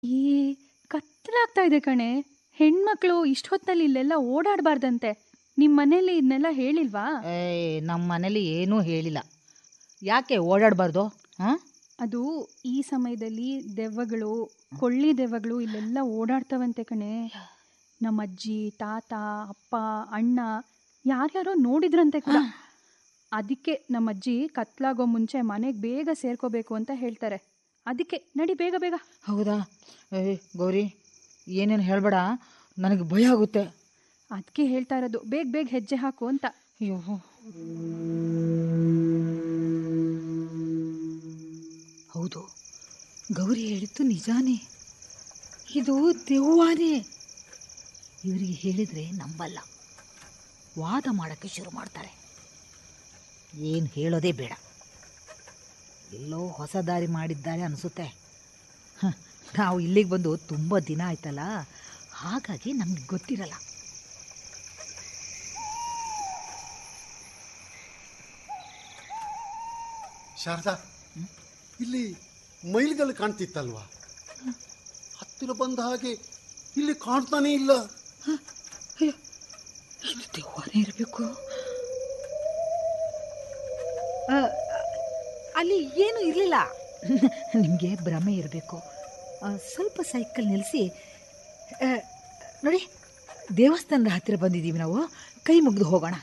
ಈ ಕತ್ತಲಾಗ್ತಾ ಇದೆ ಕಣೆ ಹೆಣ್ಮಕ್ಳು ಇಷ್ಟೊತ್ತಲ್ಲಿ ಇಲ್ಲೆಲ್ಲ ಓಡಾಡಬಾರ್ದಂತೆ ನಿಮ್ಮ ಮನೇಲಿ ಇದನ್ನೆಲ್ಲ ಹೇಳಿಲ್ವಾ ಏಯ್ ನಮ್ಮ ಮನೇಲಿ ಏನೂ ಹೇಳಿಲ್ಲ ಯಾಕೆ ಓಡಾಡಬಾರ್ದು ಹಾಂ ಅದು ಈ ಸಮಯದಲ್ಲಿ ದೆವ್ವಗಳು ಕೊಳ್ಳಿ ದೆವ್ವಗಳು ಇಲ್ಲೆಲ್ಲ ಓಡಾಡ್ತವಂತೆ ಕಣೆ ನಮ್ಮ ಅಜ್ಜಿ ತಾತ ಅಪ್ಪ ಅಣ್ಣ ಯಾರ್ಯಾರೋ ನೋಡಿದ್ರಂತೆ ಕೂಡ ಅದಕ್ಕೆ ನಮ್ಮ ಅಜ್ಜಿ ಕತ್ಲಾಗೋ ಮುಂಚೆ ಮನೆಗೆ ಬೇಗ ಸೇರ್ಕೋಬೇಕು ಅಂತ ಹೇಳ್ತಾರೆ ಅದಕ್ಕೆ ನಡಿ ಬೇಗ ಬೇಗ ಹೌದಾ ಏಯ್ ಗೌರಿ ಏನೇನು ಹೇಳಬೇಡ ನನಗೆ ಭಯ ಆಗುತ್ತೆ ಅದಕ್ಕೆ ಹೇಳ್ತಾ ಇರೋದು ಬೇಗ ಬೇಗ ಹೆಜ್ಜೆ ಹಾಕು ಅಂತ ಅಯ್ಯೋ ಹೌದು ಗೌರಿ ಹೇಳಿದ್ದು ನಿಜಾನೇ ಇದು ದೆವ್ವಾನೇ ಇವರಿಗೆ ಹೇಳಿದರೆ ನಂಬಲ್ಲ ವಾದ ಮಾಡೋಕ್ಕೆ ಶುರು ಮಾಡ್ತಾರೆ ಏನು ಹೇಳೋದೇ ಬೇಡ ಎಲ್ಲೋ ಹೊಸ ದಾರಿ ಮಾಡಿದ್ದಾರೆ ಅನಿಸುತ್ತೆ ಹ, ನಾವು ಇಲ್ಲಿಗೆ ಬಂದು ತುಂಬ ದಿನ ಆಯ್ತಲ್ಲ ಹಾಗಾಗಿ ನಮ್ಗೆ ಗೊತ್ತಿರಲ್ಲ ಶಾರದಾ ಇಲ್ಲಿ ಮೈಲ್ಗಳು ಕಾಣ್ತಿತ್ತಲ್ವಾ ಹತ್ತಿರ ಬಂದ ಹಾಗೆ ಇಲ್ಲಿ ಕಾಣ್ತಾನೇ ಇಲ್ಲ ಇದು ದೆವ್ವನೇ ಇರಬೇಕು ಅಲ್ಲಿ ಏನು ಇರಲಿಲ್ಲ ನಿಮಗೆ ಭ್ರಮೆ ಇರಬೇಕು ಸ್ವಲ್ಪ ಸೈಕಲ್ ನಿಲ್ಲಿಸಿ ನೋಡಿ ದೇವಸ್ಥಾನದ ಹತ್ತಿರ ಬಂದಿದ್ದೀವಿ ನಾವು ಕೈ ಮುಗಿದು ಹೋಗೋಣ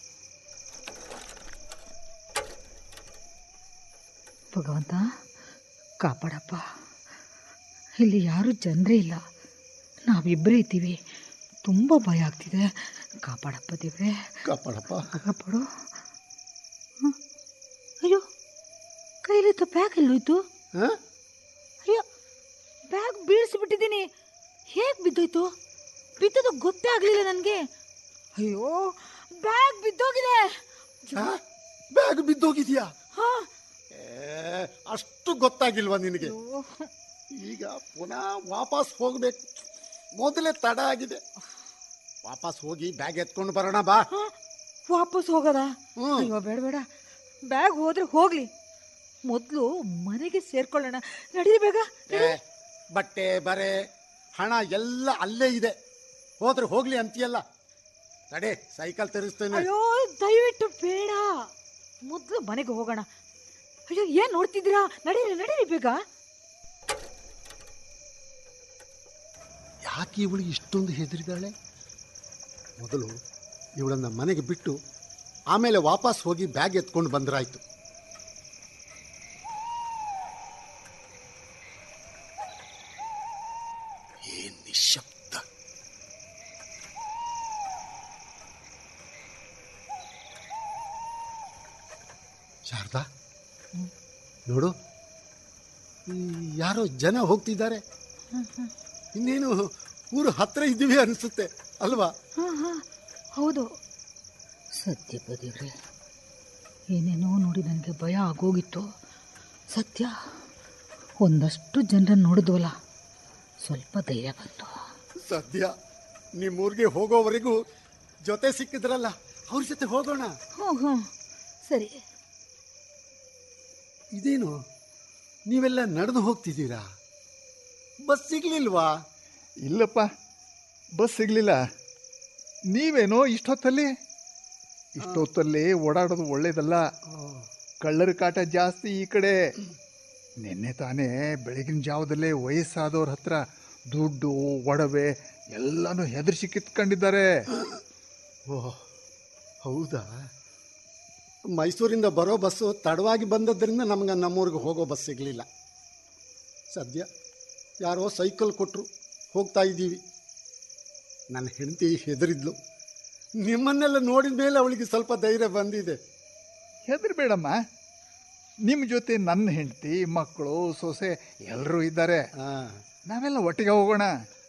ಭಗವಂತ ಕಾಪಾಡಪ್ಪ ಇಲ್ಲಿ ಯಾರೂ ಜನರೇ ಇಲ್ಲ ನಾವಿಬ್ಬರೇ ಇದ್ದೀವಿ ತುಂಬ ಭಯ ಆಗ್ತಿದೆ ಕಾಪಾಡಪ್ಪ ದೇವ್ರೆ ಕಾಪಾಡಪ್ಪ ಕಾಪಾಡು ಹ? ಅಯ್ಯೋ ಕೈಲಿತ್ತು ಬ್ಯಾಗ್ ಎಲ್ಲೋಯ್ತು ಹ? ಅಯ್ಯೋ ಬ್ಯಾಗ್ ಬೀಳಿಸ್ಬಿಟ್ಟಿದ್ದೀನಿ ಹೇಗೆ ಬಿದ್ದೋಯ್ತು ಬಿದ್ದದು ಗೊತ್ತೇ ಆಗಲಿಲ್ಲ ನನಗೆ ಅಯ್ಯೋ ಬ್ಯಾಗ್ ಬಿದ್ದೋಗಿದೆ ಹ? ಬ್ಯಾಗ್ ಬಿದ್ದೋಗಿದ್ಯಾ ಹಾ ಏ, ಅಷ್ಟು ಗೊತ್ತಾಗಿಲ್ವಾ ನಿನಗೆ ಅಯ್ಯೋ. ಈಗ ಪುನಃ ವಾಪಸ್ ಹೋಗ್ಬೇಕು ಮೊದಲೇ ತಡ ಆಗಿದೆ ವಾಪಸ್ ಹೋಗಿ ಬ್ಯಾಗ್ ಎತ್ಕೊಂಡು ಬರೋಣ ಬಾ ಹ? ವಾಪಸ್ ಹೋಗೋದಾ ಹ್ಮ್. ಅಯ್ಯೋ ಬೇಡ ಬೇಡ ಬ್ಯಾಗ್ ಹೋದ್ರೆ ಹೋಗ್ಲಿ ಮೊದಲು ಮನೆಗೆ ಸೇರ್ಕೊಳ್ಳೋಣ ನಡೀರಿ ಬೇಗ ಏ, ಬಟ್ಟೆ ಬರೆ ಹಣ ಎಲ್ಲ ಅಲ್ಲೇ ಇದೆ ಹೋದ್ರೆ ಹೋಗ್ಲಿ ಅಂತೀಯಲ್ಲ ತಡೆ ಸೈಕಲ್ ತರಿಸ್ತೇನೆ ಅಯ್ಯೋ ದಯವಿಟ್ಟು ಬೇಡ ಮೊದಲು ಮನೆಗೆ ಹೋಗೋಣ ಅಯ್ಯೋ ಏನ್ ನೋಡ್ತಿದ್ದೀರಾ ನಡೀರಿ ನಡೀರಿ ಬೇಗ ಯಾಕೆ ಇವಳು ಇಷ್ಟೊಂದು ಹೆದರಿದಾಳೆ ಮೊದಲು ಇವಳನ್ನ ಮನೆಗೆ ಬಿಟ್ಟು ಆಮೇಲೆ ವಾಪಸ್ ಹೋಗಿ ಬ್ಯಾಗ್ ಎತ್ಕೊಂಡು ಬಂದ್ರಾಯ್ತು ಏನ್ ನಿಶಬ್ದ ಶಾರದಾ ನೋಡು ಈ ಯಾರೋ ಜನ ಹೋಗ್ತಿದ್ದಾರೆ ಇನ್ನೇನು ಊರು ಹತ್ರ ಇದ್ದೀವಿ ಅನಿಸುತ್ತೆ ಅಲ್ವಾ ಹಾ ಹಾ ಹೌದು ಸತ್ಯ ದೇವ್ರೆ ಏನೇನೋ ನೋಡಿ ನನಗೆ ಭಯ ಆಗೋಗಿತ್ತು ಸತ್ಯ ಒಂದಷ್ಟು ಜನರನ್ನು ನೋಡಿದ್ವಲ್ಲ ಸ್ವಲ್ಪ ಧೈರ್ಯ ಬಂತು ಸದ್ಯ ನಿಮ್ಮೂರಿಗೆ ಹೋಗೋವರೆಗೂ ಜೊತೆ ಸಿಕ್ಕಿದ್ರಲ್ಲ ಅವ್ರ ಜೊತೆ ಹೋಗೋಣ ಹ್ಞೂ ಹ್ಞೂ ಸರಿ ಇದೇನು ನೀವೆಲ್ಲ ನಡೆದು ಹೋಗ್ತಿದ್ದೀರಾ ಬಸ್ ಸಿಗ್ಲಿಲ್ವಾ ಇಲ್ಲಪ್ಪ ಬಸ್ ಸಿಗಲಿಲ್ಲ ನೀವೇನೋ ಇಷ್ಟೊತ್ತಲ್ಲಿ ಇಷ್ಟೊತ್ತಲ್ಲಿ ಓಡಾಡೋದು ಒಳ್ಳೇದಲ್ಲ ಕಳ್ಳರ ಕಾಟ ಜಾಸ್ತಿ ಈ ಕಡೆ ನಿನ್ನೆ ತಾನೇ ಬೆಳಗಿನ ಜಾವದಲ್ಲೇ ವಯಸ್ಸಾದವ್ರ ಹತ್ರ ದುಡ್ಡು ಒಡವೆ ಎಲ್ಲನೂ ಹೆದರ್ಸಿ ಕಿತ್ಕೊಂಡಿದ್ದಾರೆ ಓ ಹೌದಾ ಮೈಸೂರಿಂದ ಬರೋ ಬಸ್ಸು ತಡವಾಗಿ ಬಂದದ್ರಿಂದ ನಮ್ಗೆ ನಮ್ಮೂರಿಗೆ ಹೋಗೋ ಬಸ್ ಸಿಗಲಿಲ್ಲ ಸದ್ಯ ಯಾರೋ ಸೈಕಲ್ ಕೊಟ್ಟರು ಹೋಗ್ತಾ ಇದ್ದೀವಿ ನನ್ನ ಹೆಂಡತಿ ಹೆದರಿದ್ಲು ನಿಮ್ಮನ್ನೆಲ್ಲ ನೋಡಿದ ಮೇಲೆ ಅವಳಿಗೆ ಸ್ವಲ್ಪ ಧೈರ್ಯ ಬಂದಿದೆ ಹೆದರ್ಬೇಡಮ್ಮ ನಿಮ್ಮ ಜೊತೆ ನನ್ನ ಹೆಂಡತಿ ಮಕ್ಕಳು ಸೊಸೆ ಎಲ್ಲರೂ ಇದ್ದಾರೆ ಹಾಂ ನಾವೆಲ್ಲ ಒಟ್ಟಿಗೆ ಹೋಗೋಣ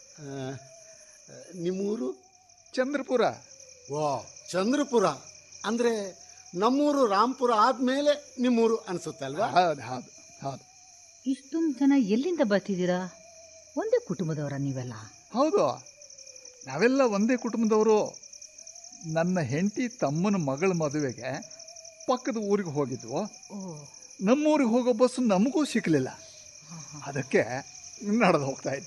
ನಿಮ್ಮೂರು ಚಂದ್ರಪುರ ಓ ಚಂದ್ರಪುರ ಅಂದರೆ ನಮ್ಮೂರು ರಾಂಪುರ ಆದಮೇಲೆ ನಿಮ್ಮೂರು ಅನಿಸುತ್ತೆ ಅಲ್ವಾ ಹೌದು ಹೌದು ಹೌದು ಇಷ್ಟೊಂದು ಜನ ಎಲ್ಲಿಂದ ಬರ್ತಿದ್ದೀರಾ ಒಂದೇ ಕುಟುಂಬದವರ ನೀವೆಲ್ಲ ಹೌದು ನಾವೆಲ್ಲ ಒಂದೇ ಕುಟುಂಬದವರು ನನ್ನ ಹೆಂಡತಿ ತಮ್ಮನ ಮಗಳ ಮದುವೆಗೆ ಪಕ್ಕದ ಊರಿಗೆ ಹೋಗಿದ್ವು ಓ ನಮ್ಮೂರಿಗೆ ಹೋಗೋ ಬಸ್ಸು ನಮಗೂ ಸಿಕ್ಕಲಿಲ್ಲ ಅದಕ್ಕೆ ನಡೆದು ಹೋಗ್ತಾ ಇದ್ವಿ